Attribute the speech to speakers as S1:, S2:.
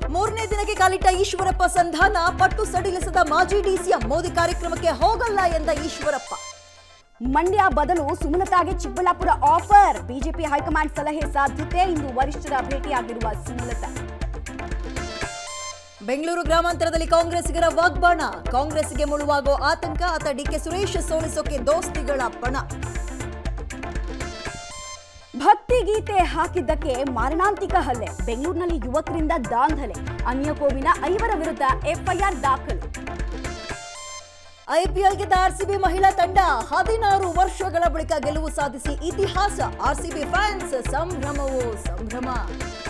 S1: ಮೂರನೇ ದಿನಕ್ಕೆ ಕಾಲಿಟ್ಟ ಈಶ್ವರಪ್ಪ ಸಂಧಾನ ಪಟ್ಟು ಸಡಿಲಿಸದ ಮಾಜಿ ಡಿಸಿಎಂ ಮೋದಿ ಕಾರ್ಯಕ್ರಮಕ್ಕೆ ಹೋಗಲ್ಲ ಎಂದ ಈಶ್ವರಪ್ಪ
S2: ಮಂಡ್ಯ ಬದಲು ಸುಮಲತಾಗೆ ಚಿಕ್ಕಬಳ್ಳಾಪುರ ಆಫರ್ ಬಿಜೆಪಿ ಹೈಕಮಾಂಡ್ ಸಲಹೆ ಸಾಧ್ಯತೆ ಇಂದು ವರಿಷ್ಠರ ಭೇಟಿಯಾಗಿರುವ ಸುಮಲತಾ
S1: ಬೆಂಗಳೂರು ಗ್ರಾಮಾಂತರದಲ್ಲಿ ಕಾಂಗ್ರೆಸ್ಸಿಗರ ವಾಗ್ಬಾಣ ಕಾಂಗ್ರೆಸ್ಗೆ ಮುಳುವಾಗೋ ಆತಂಕ ಆತ ಡಿಕೆ ಸುರೇಶ್ ಸೋಲಿಸೋಕೆ ದೋಸ್ತಿಗಳ ಬಣ
S2: ಭಕ್ತಿ ಗೀತೆ ಹಾಕಿದ್ದಕ್ಕೆ ಮಾರಣಾಂತಿಕ ಹಲ್ಲೆ ಬೆಂಗಳೂರಿನಲ್ಲಿ ಯುವಕರಿಂದ ದಾಂಧಲೆ ಅನ್ಯಕೋವಿನ ಐವರ ವಿರುದ್ಧ ಎಫ್ಐಆರ್ ದಾಖಲು
S1: ಐಪಿಎಲ್ಗೆ ಆರ್ಸಿಬಿ ಮಹಿಳಾ ತಂಡ ಹದಿನಾರು ವರ್ಷಗಳ ಬಳಿಕ ಗೆಲುವು ಸಾಧಿಸಿ ಇತಿಹಾಸ ಆರ್ಸಿಬಿ ಫ್ಯಾನ್ಸ್ ಸಂಭ್ರಮವೋ ಸಂಭ್ರಮ